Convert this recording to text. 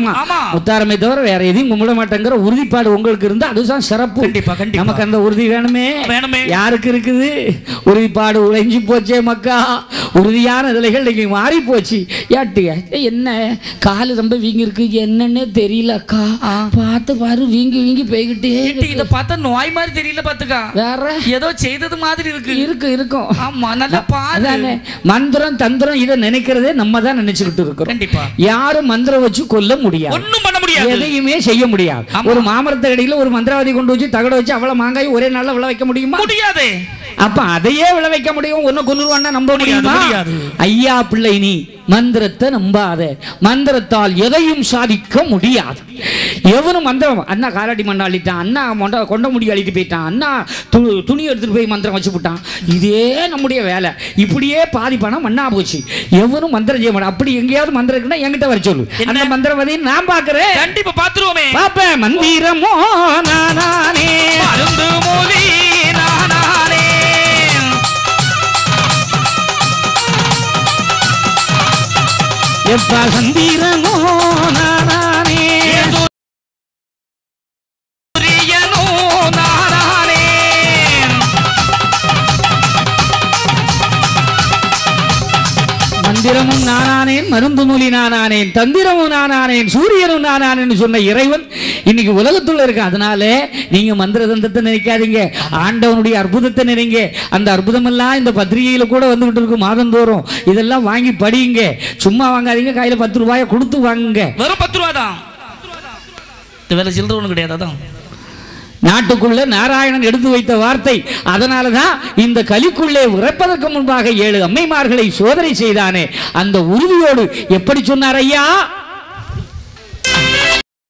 முத்தாரம்மா ஆமா. முத்தாரமை தவிர வேற எதையும் கும்பிட மாட்டேங்கிற உறுதிப்பாடு உங்களுக்கு இருந்தா அதுதான் சிறப்பு கண்டிப்பா, கண்டிப்பா. நமக்கு அந்த உறுதி வேணுமே வேணுமே. யாருக்கு இருக்குது உறுதிப்பாடு உழைஞ்சி போச்சே மக்கா உறுதியான நிலைகள் இன்னைக்கு மாறி போச்சு யாட்டிய என்ன காலு ரொம்ப வீங்கி இருக்கு என்னன்னே தெரியல அக்கா ஆ. பார்த்து பாரு வீங்கி வீங்கி போய்கிட்டே ஏட்டி, இருக்கு. இத பார்த்தா நோய் மாதிரி தெரியல பாத்துக்கா வேற ஏதோ செய்தது மாதிரி இருக்கு இருக்கு இருக்கும் ஆமா நல்லா பாரு அதானே மந்திரம் தந்திரம் இதை நினைக்கிறதே நம்ம தான் நினைச்சுக்கிட்டு இருக்கிறோம் கண்டிப்பா யாரும் மந்திரம் வச்சு கொல்ல முடியாது ஒண்ணும் பண்ண முடியாது எதையுமே செய்ய முடியாது ஆமா. ஒரு மாமரத்தை அடியில ஒரு மந்திரவாதி கொண்டு வச்சு தகட வச்சு அவ்வளவு மாங்காய் ஒரே நாள்ல விளை வைக்க முடியுமா முடியாது அப்ப அதையே விளை வைக்க முடியும் ஒன்னு கொண்டுருவான்னா நம்ப முடியாது, முடியுமா முடியாது. ஐயா பிள்ளை நீ மந்திரத்தை நம்பாத மந்திரத்தால் எதையும் சாதிக்க முடியாது எவனும் மந்திரம் அண்ணா காலாட்டி மண்ணை அள்ளிட்டான் அண்ணா மொண்ட கொண்ட முடி அள்ளிட்டு போயிட்டான் அண்ணா து துணி எடுத்துட்டு போய் மந்திரம் வச்சு விட்டான் இதே நம்முடைய வேலை இப்படியே பாதி பணம் மண்ணா போச்சு எவனும் மந்திரம் செய்ய மாட்டான் அப்படி எங்கேயாவது மந்திரம் இருக்குன்னா என்கிட்ட வர சொல்லு என்ன? அந்த மந்திரவாதியை நான் பார்க்கிறேன் கண்டிப்பா பாத்துருவோமே பாப்பேன் மந்திரமோ நானே மருந்து மொழி நானானே எப்ப சந்திரமோ நானே சூரியனோ நானானே மந்திரமும் நானானேன் மருந்து மொழி நானானேன் தந்திரமும் நானானேன் சூரியனும் நானானேன்னு சொன்ன இறைவன் இன்னைக்கு உலகத்துல இருக்கு அதனால நீங்க மந்திர தந்தத்தை நினைக்காதீங்க ஆண்டவனுடைய அற்புதத்தை நினைங்க அந்த அற்புதமெல்லாம் இந்த பத்திரிகையில கூட வந்துகிட்டு இருக்கு மாதந்தோறும் இதெல்லாம் வாங்கி படியுங்க சும்மா வாங்காதீங்க கையில பத்து ரூபாயை கொடுத்து வாங்குங்க வெறும் பத்து ரூபா தான் இது வேற சில்லற ஒண்ணு கிடையாது அதான் நாட்டுக்குள்ள நாராயணன் எடுத்து வைத்த வார்த்தை அதனாலதான் இந்த கலிக்குள்ளே உரைப்பதற்கு முன்பாக ஏழு அம்மைமார்களை சோதனை செய்தானே அந்த உறுதியோடு எப்படி சொன்னார் ஐயா